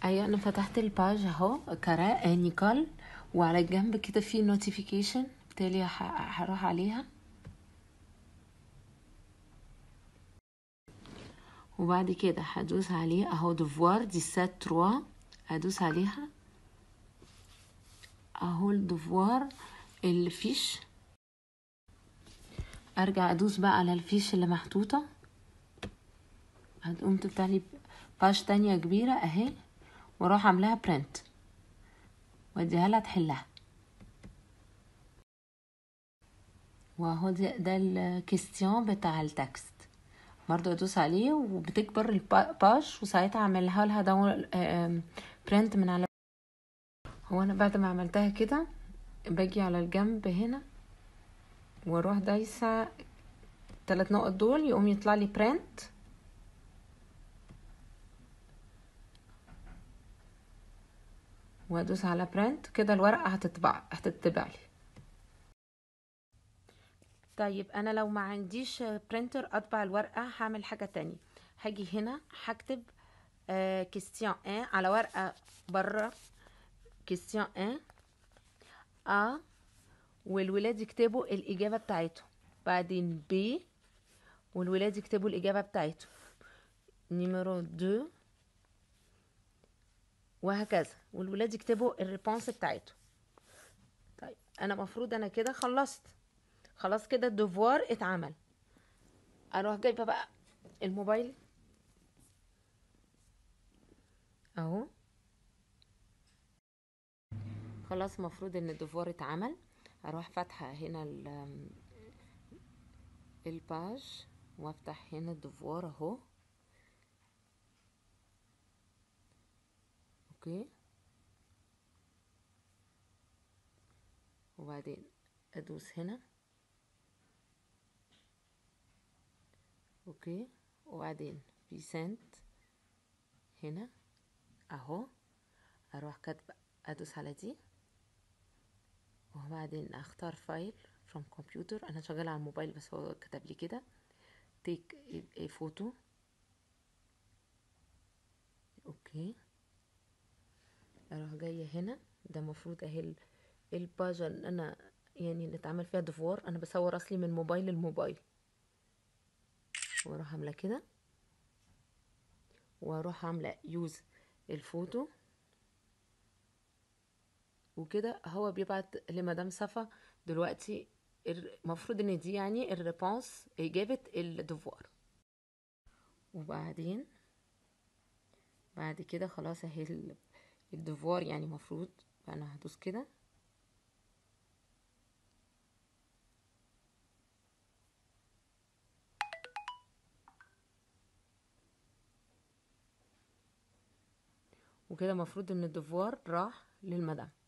ايوه انا فتحت الباج اهو قراءة نيكول وعلى الجنب كده في نوتيفيكيشن بالتالي ه- هروح عليها وبعد كده هدوس عليه اهو دفوار دي سات تروا هدوس عليها اهو الدفوار الفيش ارجع ادوس بقى على الفيش اللي محطوطة هتقوم تفتح لي باج تانية كبيرة اهي واروح عاملاها برنت واديها لها تحلها واهو ده, ده الكيستيون بتاع التكست برضو ادوس عليه وبتكبر الباج وساعتها اعملها لها داون برنت من على هو انا بعد ما عملتها كده باجي على الجنب هنا واروح دايسة تلات نقط دول يقوم يطلع لي برنت وادوس على برنت كده الورقة هتطبع هتطبع لي طيب انا لو ما عنديش برينتر اطبع الورقة هعمل حاجة تانية هاجي هنا هكتب كيستيون 1 على ورقة بره كيستيون 1 ا والولاد يكتبوا الإجابة بتاعتهم بعدين ب والولاد يكتبوا الإجابة بتاعتهم نيميرو 2 وهكذا والولاد يكتبوا الريبونس بتاعتهم طيب انا مفروض انا كده خلصت خلاص كده الدفوار اتعمل اروح جايبه بقى الموبايل اهو خلاص مفروض ان الدفوار اتعمل اروح فاتحه هنا ال- الباج وافتح هنا الدفوار اهو اوكي وبعدين ادوس هنا اوكي وبعدين في سنت هنا اهو اروح كاتبه ادوس على دي وبعدين اختار فايل from computer انا شغاله على الموبايل بس هو كتب لي كده تيك a فوتو اوكي اروح جايه هنا ده المفروض اهي ال- الباجة اللي انا يعني اللي اتعمل فيها دفوار انا بصور اصلي من موبايل لموبايل واروح عامله كده واروح عامله يوز الفوتو وكده هو بيبعت لمدام صفا دلوقتي المفروض ان دي يعني الريبونس اجابه الدفوار وبعدين بعد كده خلاص اهي ال- الدفوار يعني مفروض انا هدوس كده وكده مفروض ان الدفوار راح للمدام